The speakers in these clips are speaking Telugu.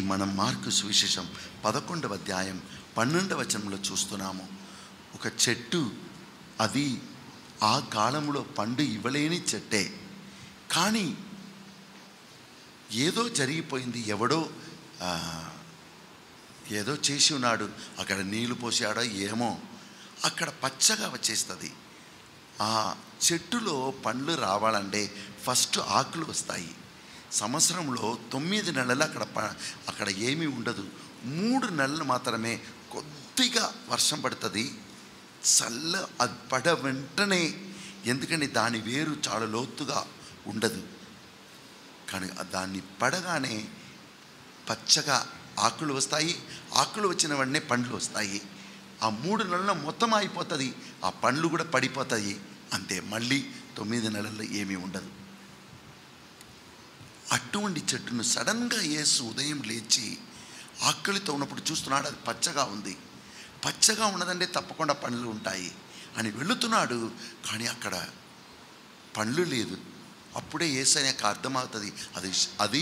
మనం మార్కు సువిశేషం పదకొండవ అధ్యాయం పన్నెండవ వచనంలో చూస్తున్నాము ఒక చెట్టు అది ఆ కాలంలో పండు ఇవ్వలేని చెట్టే కానీ ఏదో జరిగిపోయింది ఎవడో ఆ, ఏదో చేసి ఉన్నాడు అక్కడ నీళ్లు పోసాడో ఏమో అక్కడ పచ్చగా వచ్చేస్తుంది ఆ చెట్టులో పండ్లు రావాలంటే ఫస్ట్ ఆకులు వస్తాయి సంవత్సరంలో తొమ్మిది నెలలు అక్కడ ప అక్కడ ఏమీ ఉండదు మూడు నెలలు మాత్రమే కొద్దిగా వర్షం పడుతుంది చల్ల అది పడ వెంటనే ఎందుకంటే దాని వేరు చాలా లోతుగా ఉండదు కానీ దాన్ని పడగానే పచ్చగా ఆకులు వస్తాయి ఆకులు వచ్చిన వెంటనే పండ్లు వస్తాయి ఆ మూడు నెలల మొత్తం అయిపోతుంది ఆ పండ్లు కూడా పడిపోతాయి అంతే మళ్ళీ తొమ్మిది నెలల్లో ఏమీ ఉండదు అటువంటి చెట్టును సడన్గా యేసు ఉదయం లేచి ఆకలితో ఉన్నప్పుడు చూస్తున్నాడు అది పచ్చగా ఉంది పచ్చగా ఉన్నదంటే తప్పకుండా పండ్లు ఉంటాయి అని వెళుతున్నాడు కానీ అక్కడ పండ్లు లేదు అప్పుడే ఏసైనాక అర్థమవుతుంది అది అది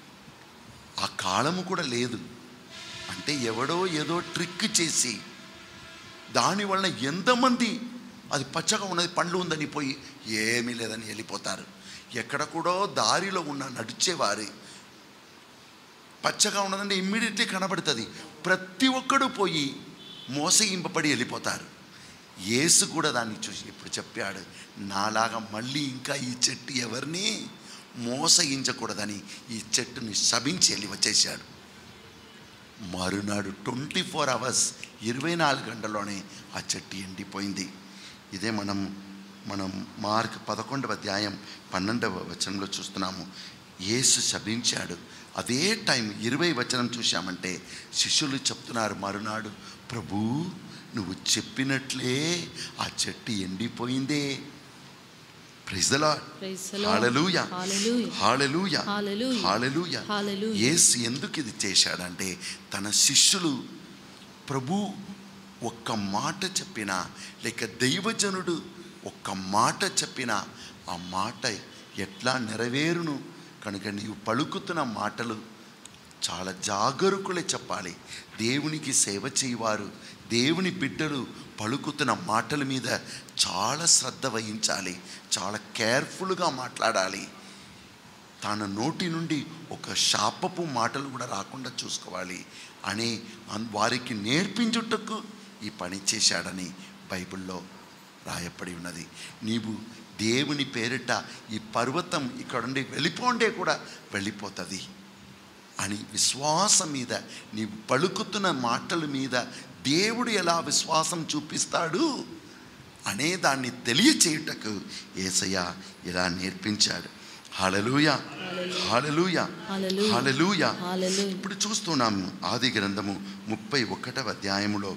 ఆ కాలము కూడా లేదు అంటే ఎవడో ఏదో ట్రిక్ చేసి దాని వలన ఎంతమంది అది పచ్చగా ఉన్నది పండ్లు ఉందని పోయి ఏమీ లేదని వెళ్ళిపోతారు ఎక్కడ కూడా దారిలో ఉన్న నడిచేవారి పచ్చగా ఉన్నదంటే ఇమ్మీడియట్లీ కనబడుతుంది ప్రతి ఒక్కడు పోయి మోసగింపబడి వెళ్ళిపోతారు యేసు కూడా దాన్ని చూసి ఇప్పుడు చెప్పాడు నాలాగా మళ్ళీ ఇంకా ఈ చెట్టు ఎవరిని మోసగించకూడదని ఈ చెట్టుని శపించి వెళ్ళి వచ్చేసాడు మరునాడు ట్వంటీ ఫోర్ అవర్స్ ఇరవై నాలుగు గంటల్లోనే ఆ చెట్టు ఎండిపోయింది ఇదే మనం మనం మార్క్ పదకొండవ అధ్యాయం పన్నెండవ వచనంలో చూస్తున్నాము యేసు శపించాడు అదే టైం ఇరవై వచనం చూశామంటే శిష్యులు చెప్తున్నారు మరునాడు ప్రభు నువ్వు చెప్పినట్లే ఆ చెట్టు ఎండిపోయిందే praise the lord Praise the Lord. Hallelujah Hallelujah. Hallelujah Hallelujah. Hallelujah Hallelujah. యేసు ఎందుకు ఇది చేశాడంటే తన శిష్యులు ప్రభు ఒక్క మాట చెప్పినా లేక దైవజనుడు ఒక్క మాట చెప్పినా ఆ మాట ఎట్లా నెరవేరును కనుక నీవు పలుకుతున్న మాటలు చాలా జాగరూకులే చెప్పాలి దేవునికి సేవ చేయవారు దేవుని బిడ్డలు పలుకుతున్న మాటల మీద చాలా శ్రద్ధ వహించాలి చాలా కేర్ఫుల్గా మాట్లాడాలి తన నోటి నుండి ఒక శాపపు మాటలు కూడా రాకుండా చూసుకోవాలి అని అన్- వారికి నేర్పించుటకు ఈ పని చేశాడని బైబిల్లో రాయపడి ఉన్నది నీవు దేవుని పేరిట ఈ పర్వతం ఇక్కడ నుండి వెళ్ళిపోండే కూడా వెళ్ళిపోతుంది అని విశ్వాసం మీద నీవు పలుకుతున్న మాటల మీద దేవుడు ఎలా విశ్వాసం చూపిస్తాడు అనే దాన్ని తెలియచేయుటకు ఏసయ్య ఇలా నేర్పించాడు హలలుయ హలలుయ Hallelujah. హలలుయ Hallelujah. ఇప్పుడు చూస్తున్నాము ఆది గ్రంథము ముప్పై ఒకటవ అధ్యాయములో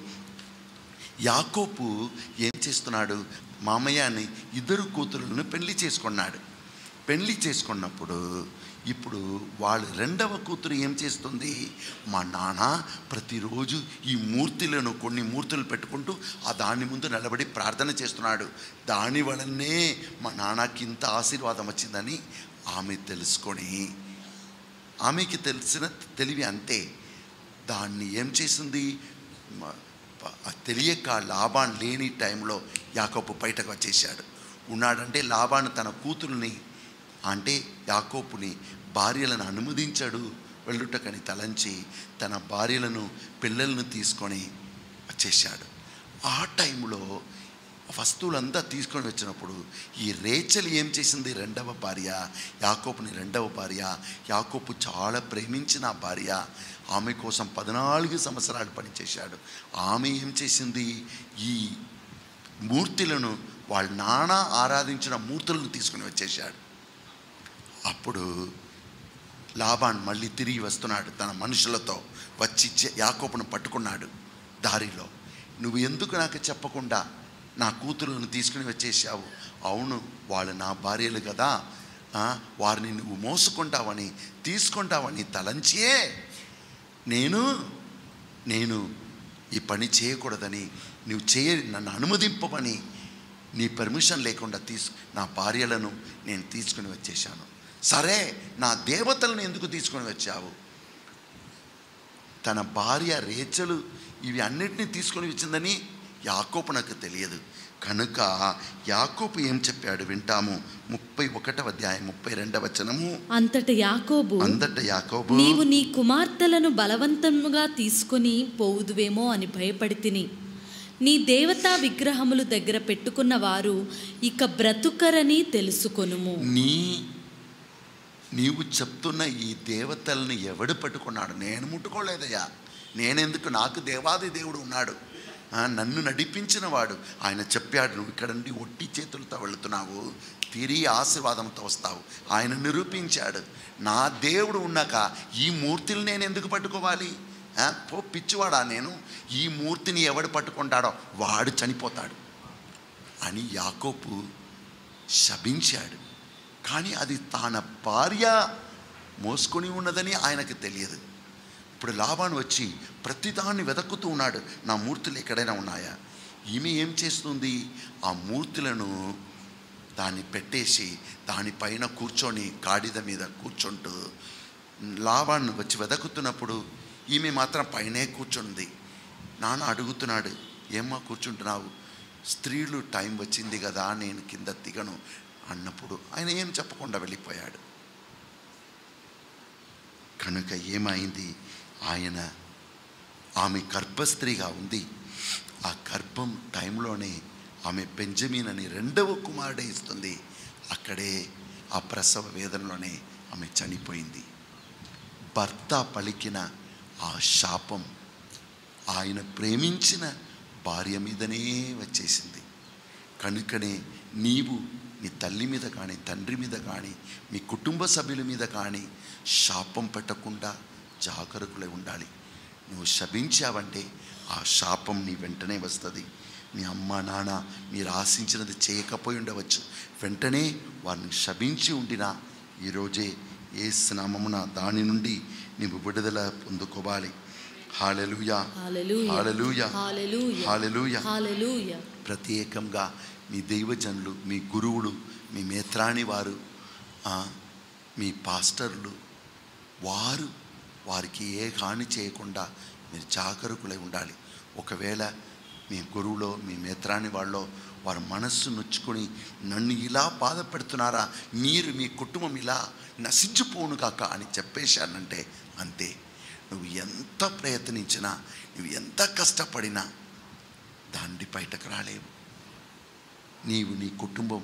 యాకోపు ఏం చేస్తున్నాడు మామయ్యని ఇద్దరు కూతురులను పెళ్లి చేసుకున్నాడు పెళ్లి చేసుకున్నప్పుడు ఇప్పుడు వాళ్ళు రెండవ కూతురు ఏం చేస్తుంది మా నాన్న ప్రతిరోజు ఈ మూర్తులను కొన్ని మూర్తులు పెట్టుకుంటూ ఆ దాని ముందు నిలబడి ప్రార్థన చేస్తున్నాడు దాని వలనే మా నాన్నకి ఇంత ఆశీర్వాదం వచ్చిందని ఆమె తెలుసుకొని ఆమెకి తెలిసిన తెలివి అంతే దాన్ని ఏం చేసింది మ- ప- తెలియక లాభాన్ లేని టైంలో యాకోబు బయటకు వచ్చేసాడు ఉన్నాడంటే లాభాన్ తన కూతురుని అంటే యాకోపుని భార్యలను అనుమతించాడు వెళ్ళుటకని తలంచి తన భార్యలను పిల్లలను తీసుకొని వచ్చేసాడు ఆ టైంలో వస్తువులంతా తీసుకొని వచ్చినప్పుడు ఈ రేచల్ ఏం చేసింది రెండవ భార్య యాకోపుని రెండవ భార్య యాకోపు చాలా ప్రేమించిన ఆ భార్య ఆమె కోసం పద్నాలుగు సంవత్సరాలు పనిచేశాడు ఆమె ఏం చేసింది ఈ మూర్తులను వాళ్ళ నాన్న ఆరాధించిన మూర్తులను తీసుకుని వచ్చేసాడు అప్పుడు లాభాన్ మళ్ళీ తిరిగి వస్తున్నాడు తన మనుషులతో వచ్చి చె- యాకోబును పట్టుకున్నాడు దారిలో నువ్వు ఎందుకు నాకు చెప్పకుండా నా కూతురులను తీసుకుని వచ్చేసావు అవును వాళ్ళు నా భార్యలు కదా ఆ, వారిని నువ్వు మోసుకుంటావని తీసుకుంటావని తలంచే నేను నేను ఈ పని చేయకూడదని నువ్వు చేయ నన్ను అనుమతింపమని నీ పర్మిషన్ లేకుండా తీసు నా భార్యలను నేను తీసుకుని వచ్చేసాను సరే నా దేవతలను ఎందుకు తీసుకొని వచ్చావు తన భార్య రేచలు ఇవి అన్నిటినీ తీసుకొని వచ్చిందని యాకోపు నాకు తెలియదు కనుక యాకోపు ఏం చెప్పాడు వింటాము ముప్పై ఒకటవ అధ్యాయం ముప్పై రెండవ వచనము అంతట యాకోబు అందట యాకోబు నీవు నీ కుమార్తెలను బలవంతముగా తీసుకొని పోవుదువేమో అని భయపడి తిని నీ దేవతా విగ్రహములు దగ్గర పెట్టుకున్న వారు ఇక బ్రతుకరని తెలుసుకొనుము నీ నీవు చెప్తున్న ఈ దేవతల్ని ఎవడు పట్టుకున్నాడు నేను ముట్టుకోలేదయ్యా నేనెందుకు నాకు దేవాది దేవుడు ఉన్నాడు ఆ, నన్ను నడిపించిన వాడు ఆయన చెప్పాడు నువ్వు ఇక్కడ నుండి ఒట్టి చేతులతో వెళుతున్నావు తిరిగి ఆశీర్వాదంతో వస్తావు ఆయన నిరూపించాడు నా దేవుడు ఉన్నాక ఈ మూర్తిని నేను ఎందుకు పట్టుకోవాలి ఆ, పో పిచ్చివాడా నేను ఈ మూర్తిని ఎవడు పట్టుకుంటాడో వాడు చనిపోతాడు అని యాకోపు శపించాడు కానీ అది తన భార్య మోసుకొని ఉన్నదని ఆయనకు తెలియదు ఇప్పుడు లాభాన్ని వచ్చి ప్రతిదాన్ని వెతుకుతూ ఉన్నాడు నా మూర్తులు ఎక్కడైనా ఉన్నాయా ఈమె ఏం చేస్తుంది ఆ మూర్తులను దాన్ని పెట్టేసి దానిపైన కూర్చొని గాడిద మీద కూర్చుంటూ లాభాన్ని వచ్చి వెతుకుతున్నప్పుడు ఈమె మాత్రం పైనే కూర్చుంది నాన్న అడుగుతున్నాడు ఏమ్మా కూర్చుంటున్నావు స్త్రీలు టైం వచ్చింది కదా నేను కింద దిగను అన్నప్పుడు ఆయన ఏం చెప్పకుండా వెళ్ళిపోయాడు కనుక ఏమైంది ఆయన ఆమె గర్భస్త్రీగా ఉంది ఆ గర్భం టైంలోనే ఆమె బెంజమీన్ అని రెండవ కుమారుడే ఇస్తుంది అక్కడే ఆ ప్రసవ వేదనలోనే ఆమె చనిపోయింది భర్త పలికిన ఆ శాపం ఆయన ప్రేమించిన భార్య మీదనే వచ్చేసింది కనుకనే నీవు నీ తల్లి మీద కానీ తండ్రి మీద కానీ మీ కుటుంబ సభ్యుల మీద కానీ శాపం పెట్టకుండా జాగరూకులై ఉండాలి నువ్వు శపించావంటే ఆ శాపం నీ వెంటనే వస్తుంది మీ అమ్మ నాన్న మీరు ఆశించినది చేయకపోయి ఉండవచ్చు వెంటనే వారిని శపించి ఉండినా ఈరోజే ఏ స్నామమున దాని నుండి నీవు విడుదల పొందుకోవాలి హాలెలుయా హల్లెలూయా. హల్లెలూయా. హల్లెలూయా. హల్లెలూయా. హల్లెలూయా. ప్రత్యేకంగా మీ దైవజనులు మీ గురువులు మీ మేత్రాణి వారు ఆ, మీ పాస్టర్లు వారు వారికి ఏ హాని చేయకుండా మీరు జాగరూకులై ఉండాలి ఒకవేళ మీ గురువులో మీ మేత్రాని వాళ్ళలో వారి మనస్సు నొచ్చుకొని నన్ను ఇలా బాధ పెడుతున్నారా మీరు మీ కుటుంబం ఇలా నశించిపోను కాక అని చెప్పేశానంటే అంతే నువ్వు ఎంత ప్రయత్నించినా నువ్వు ఎంత కష్టపడినా దాన్ని బయటకు రాలేవు నీవు నీ కుటుంబం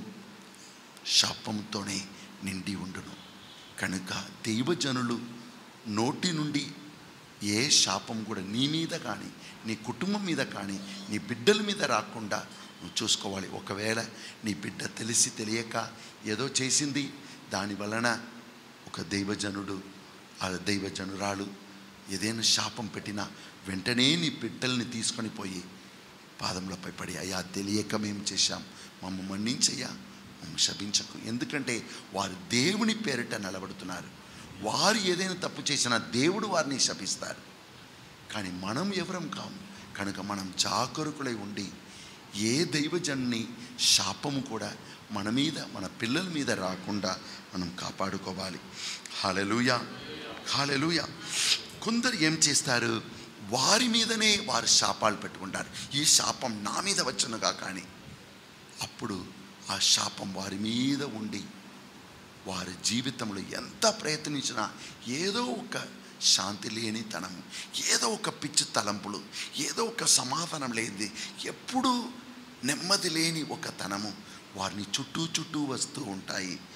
శాపంతోనే నిండి ఉండును కనుక దైవజనులు నోటి నుండి ఏ శాపం కూడా నీ మీద కానీ నీ కుటుంబం మీద కానీ నీ బిడ్డల మీద రాకుండా నువ్వు చూసుకోవాలి ఒకవేళ నీ బిడ్డ తెలిసి తెలియక ఏదో చేసింది దాని వలన ఒక దైవజనుడు ఆ దైవజనురాలు ఏదైనా శాపం పెట్టినా వెంటనే నీ బిడ్డల్ని తీసుకొని పోయి పాదములపై పడి అయ్యా తెలియక మేము చేశాం మమ్మ మన్నించయ్యా మమ్మ శపించకు ఎందుకంటే వారు దేవుని పేరిట నిలబడుతున్నారు వారు ఏదైనా తప్పు చేసినా దేవుడు వారిని శపిస్తారు కానీ మనం ఎవరం కాము కనుక మనం జాగరూకులై ఉండి ఏ దైవజన్ని శాపము కూడా మన మీద మన పిల్లల మీద రాకుండా మనం కాపాడుకోవాలి హాలెలుయా హాలెలుయా కొందరు ఏం చేస్తారు వారి మీదనే వారు శాపాలు పెట్టుకుంటారు ఈ శాపం నా మీద వచ్చునుగా కానీ అప్పుడు ఆ శాపం వారి మీద ఉండి వారి జీవితంలో ఎంత ప్రయత్నించినా ఏదో ఒక శాంతి లేని తనము ఏదో ఒక పిచ్చి తలంపులు ఏదో ఒక సమాధానం లేనిది ఎప్పుడూ నెమ్మది లేని ఒక తనము వారిని చుట్టూ చుట్టూ వస్తూ ఉంటాయి